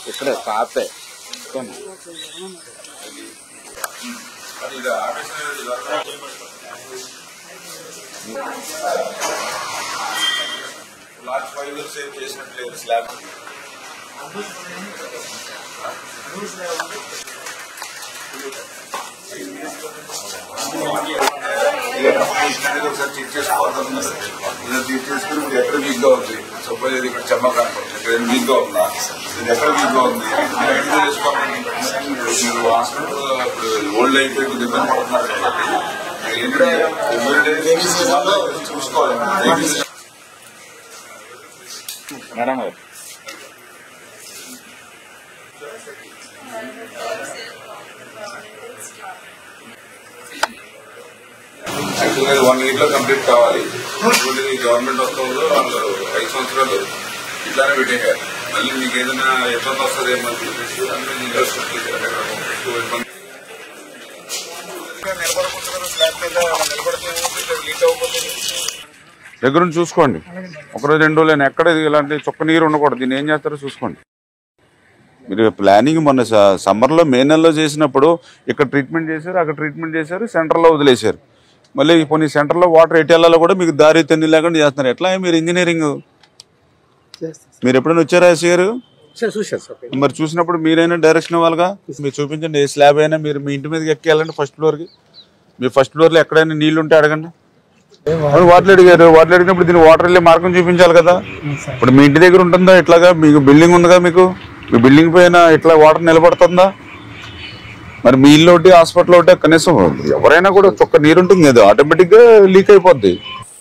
ఇక్కడ కాపే last five years ఏం చేసినట్లేదు slab ఒకసారి చెక్ చేసుకోవాలి ఇలా చెక్ చేసుకుని మీరు ఎక్కడ వీక్ గా ఉంది సపోజ్ ఇది ఇక్కడ చెమ్మ కనపడుతుంది ఇక్కడ ఏం వీక్ గా ఉందా ఇది ఎక్కడ వీక్ గా ఉంది మీరు ఐడెంటిఫై చేసుకోవాలి మీరు హాస్పిటల్ ఇప్పుడు ఓల్డ్ అయిపోయి కొద్దిగా ఇబ్బంది పడుతున్నారు కాబట్టి ఏంటంటే ఇమ్మీడియట్ చూసుకోవాలి మేడం గారు యాక్చువల్గా ఇది వన్ వీక్ లో కంప్లీట్ కావాలి ఇప్పుడు ఈ గవర్నమెంట్ వస్తుందో వాళ్ళు ఐదు సంవత్సరాలు ఇట్లానే పెట్టేశారు మళ్ళీ మీకు ఏదైనా ఇబ్బంది వస్తుంది ఏమో అని చెప్పేసి అందరూ ఈ ఇంట్రెస్ట్ ఎక్కువ ఇబ్బంది నిలబడకుండా స్లాబ్ మీద నిలబడితే లీక్ అవ్వకపోతే దగ్గర నుంచి చూసుకోండి ఒకరోజు రెండు రోజులు ఎక్కడ ఇది ఇలాంటి చుక్క నీరు ఉండకూడదు దీన్ని ఏం చేస్తారో చూసుకోండి మీరు ప్లానింగ్ మొన్న స- సమ్మర్లో మే నెలలో చేసినప్పుడు ఇక్కడ ట్రీట్మెంట్ చేశారు అక్కడ ట్రీట్మెంట్ చేశారు సెంటర్లో వదిలేశారు మళ్ళీ కొన్ని సెంటర్లో వాటర్ ఎటు వెళ్ళాలో కూడా మీకు దారి తెన్ని లేకుండా చేస్తున్నారు ఎట్లా మీరు ఇంజనీరింగ్ మీరు ఎప్పుడైనా వచ్చారా ఎస్ గారు సార్ చూశాను సార్ మరి చూసినప్పుడు మీరైనా డైరెక్షన్ ఇవ్వాలిగా మీరు చూపించండి ఏ స్లాబ్ అయినా మీరు మీ ఇంటి మీదకి ఎక్కి వెళ్ళండి ఫస్ట్ ఫ్లోర్కి మీ ఫస్ట్ ఫ్లోర్లో ఎక్కడైనా నీళ్లు ఉంటే అడగండి అవును వాటర్ అడిగారు వాటర్ అడిగినప్పుడు దీని వాటర్ వెళ్ళే మార్గం చూపించాలి కదా ఇప్పుడు మీ ఇంటి దగ్గర ఉంటుందా ఇట్లాగా మీకు బిల్డింగ్ ఉందిగా మీకు మీ బిల్డింగ్ పైన ఇట్లా వాటర్ నిలబడుతుందా మరి మీ ఇల్లు ఒకటి హాస్పిటల్ ఒకటి కనీసం ఎవరైనా కూడా చొక్క నీరు ఉంటుంది కదా ఆటోమేటిక్ గా లీక్ అయిపోద్ది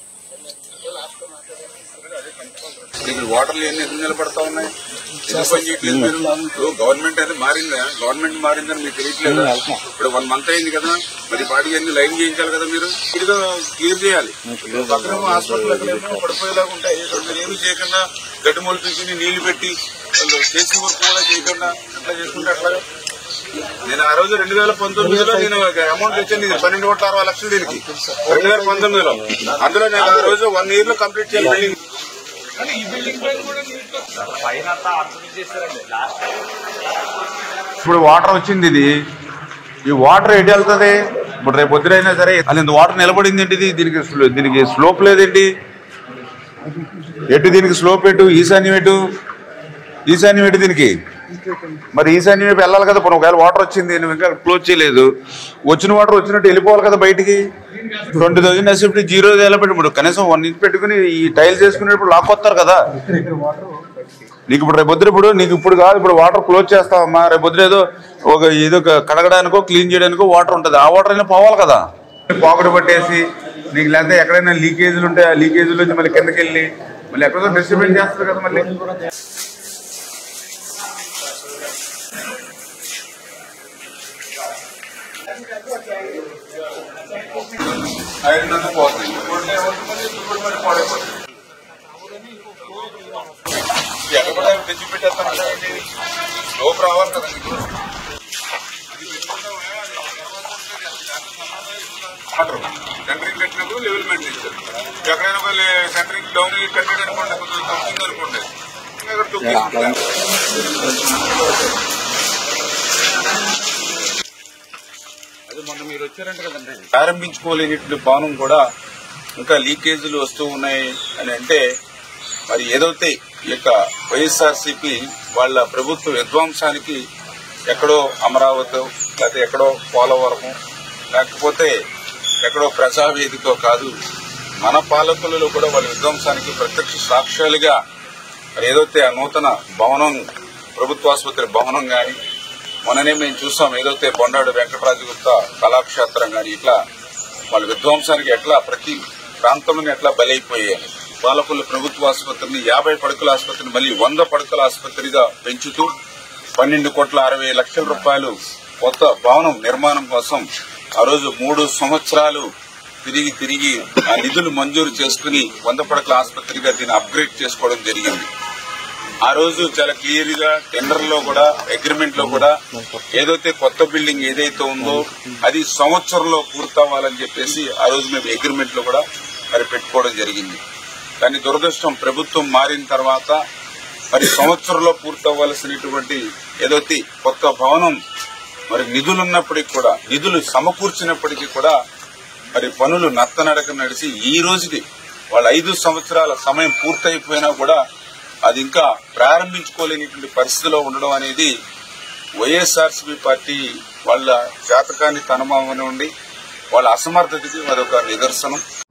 ఇక్కడ వాటర్లు ఎన్ని ఎన్ని నిలబడతా ఉన్నాయి ఎందుకు పని చేయట్లేదు మీరు ఇప్పుడు గవర్నమెంట్ అయితే మారిందా గవర్నమెంట్ మారిందని మీకు తెలియట్లేదు ఇప్పుడు వన్ మంత్ అయింది కదా మరి పాటికి అన్ని లైన్ చేయించాలి కదా మీరు ఇదిగా క్లియర్ చేయాలి పక్కన హాస్పిటల్ ఎక్కడేమో పడిపోయేలాగా ఉంటాయి ఇక్కడ మీరు ఏమి చేయకుండా గడ్డి మొలిపించి నీళ్లు పెట్టి వాళ్ళు చేసి వర్క్ కూడా చేయకుండా అట్లా చేసుకుంటే అట్లాగా నేను ఆ రోజు రెండు వేల పంతొమ్మిదిలో నేను అమౌంట్ తెచ్చాను ఇది పన్నెండు కోట్ల అరవై లక్షలు దీనికి రెండు వేల పంతొమ్మిదిలో అందులో నేను ఆ రోజు వన్ ఇయర్ లో కంప్లీట్ చేయాలి బిల్డింగ్ ఇప్పుడు వాటర్ వచ్చింది ఇది ఈ వాటర్ ఎటు వెళ్తుంది ఇప్పుడు రేపు పొద్దునైనా సరే అసలు ఇంత వాటర్ నిలబడింది ఏంటిది దీనికి స్లో- దీనికి స్లోప్ లేదేంటి ఎటు దీనికి స్లోప్ ఎటు ఈశాన్యం ఎటు ఈశాన్యం ఎటు దీనికి మరి ఈశాన్యం వైపు వెళ్ళాలి కదా ఇప్పుడు ఒకవేళ వాటర్ వచ్చింది నువ్వు ఇంకా క్లోజ్ చేయలేదు వచ్చిన వాటర్ వచ్చినట్టు వెళ్ళిపోవాలి కదా బయటికి ట్వంటీ థౌసండ్ ఎస్ఎఫ్టీ జీరో ఎలా పెట్టి ఇప్పుడు కనీసం వన్ ఇంచ్ పెట్టుకుని ఈ టైల్స్ వేసుకునేటప్పుడు లాక్ వస్తారు కదా నీకు ఇప్పుడు రేపు పొద్దున ఇప్పుడు నీకు ఇప్పుడు కాదు ఇప్పుడు వాటర్ క్లోజ్ చేస్తావమ్మా రేపు పొద్దున ఏదో ఒక ఏదో ఒక కడగడానికో క్లీన్ చేయడానికో వాటర్ ఉంటుంది ఆ వాటర్ అయినా పోవాలి కదా పాకుడు పట్టేసి నీకు లేకపోతే ఎక్కడైనా లీకేజీలు ఉంటే ఆ లీకేజీల నుంచి మళ్ళీ కిందకి వెళ్ళి మళ్ళీ ఎక్కడో డిస్ట్రిబ్యూట్ చేస్తారు కదా మళ్ళీ ఐరన్ అంతా పోతుంది ఇంకోటి ఏమవుతుంది మళ్ళీ ఇంకోటి మళ్ళీ పాడైపోతుంది ఎక్కడ కూడా తెచ్చి పెట్టేస్తాను లోపు రావాలి కదా నీకు. వాటర్. సెంటరింగ్ కట్టినప్పుడు లెవెల్ మెయింటైన్ చేస్తారు ఎక్కడైనా వాళ్ళు సెంటరింగ్ డౌన్ కట్టాడు అనుకోండి కొంచెం తగ్గింది అనుకోండి ఇంకా ఇక్కడ తొక్కేసుకుంటారు. అది మొన్న మీరు వచ్చారంట కదండి ప్రారంభించుకోలేనటువంటి భవనం కూడా ఇంకా లీకేజీలు వస్తూ ఉన్నాయి అని అంటే మరి ఏదైతే ఈ యొక్క వైఎస్ఆర్సీపీ వాళ్ళ ప్రభుత్వ విధ్వంసానికి ఎక్కడో అమరావతి లేకపోతే ఎక్కడో పోలవరము లేకపోతే ఎక్కడో ప్రజావేదికో కాదు మన పాలకులలో కూడా వాళ్ళ విధ్వంసానికి ప్రత్యక్ష సాక్ష్యాలుగా మరి ఏదైతే ఆ నూతన భవనం ప్రభుత్వాసుపత్రి భవనం కానీ మొన్ననే మేము చూసాం ఏదైతే బొండాడు వెంకటరాజు గుప్తా కళాక్షేత్రం కానీ ఇట్లా వాళ్ళ విధ్వంసానికి ఎట్లా ప్రతి ప్రాంతంలోనే ఎట్లా బలైపోయాయి పాలకుల ప్రభుత్వ ఆసుపత్రిని యాభై పడకల ఆసుపత్రిని మళ్ళీ వంద పడకల ఆసుపత్రిగా పెంచుతూ పన్నెండు కోట్ల అరవై లక్షల రూపాయలు కొత్త భవనం నిర్మాణం కోసం ఆ రోజు మూడు సంవత్సరాలు తిరిగి తిరిగి ఆ నిధులు మంజూరు చేసుకుని వంద పడకల ఆసుపత్రిగా దీన్ని అప్గ్రేడ్ చేసుకోవడం జరిగింది ఆ రోజు చాలా క్లియర్ గా టెండర్ లో కూడా అగ్రిమెంట్ లో కూడా ఏదైతే కొత్త బిల్డింగ్ ఏదైతే ఉందో అది సంవత్సరంలో పూర్తవ్వాలని చెప్పేసి ఆ రోజు మేము అగ్రిమెంట్ లో కూడా మరి పెట్టుకోవడం జరిగింది కానీ దురదృష్టం ప్రభుత్వం మారిన తర్వాత మరి సంవత్సరంలో పూర్తవ్వాల్సినటువంటి ఏదైతే కొత్త భవనం మరి నిధులు ఉన్నప్పటికీ కూడా నిధులు సమకూర్చినప్పటికీ కూడా మరి పనులు నత్తనడక నడిచి ఈ రోజుకి వాళ్ళ ఐదు సంవత్సరాల సమయం పూర్తయిపోయినా కూడా అది ఇంకా ప్రారంభించుకోలేనిటువంటి పరిస్థితిలో ఉండడం అనేది వైఎస్ఆర్సీపీ పార్టీ వాళ్ళ జాతకాన్ని తనమా ఉండి వాళ్ళ అసమర్థతకి అదొక నిదర్శనం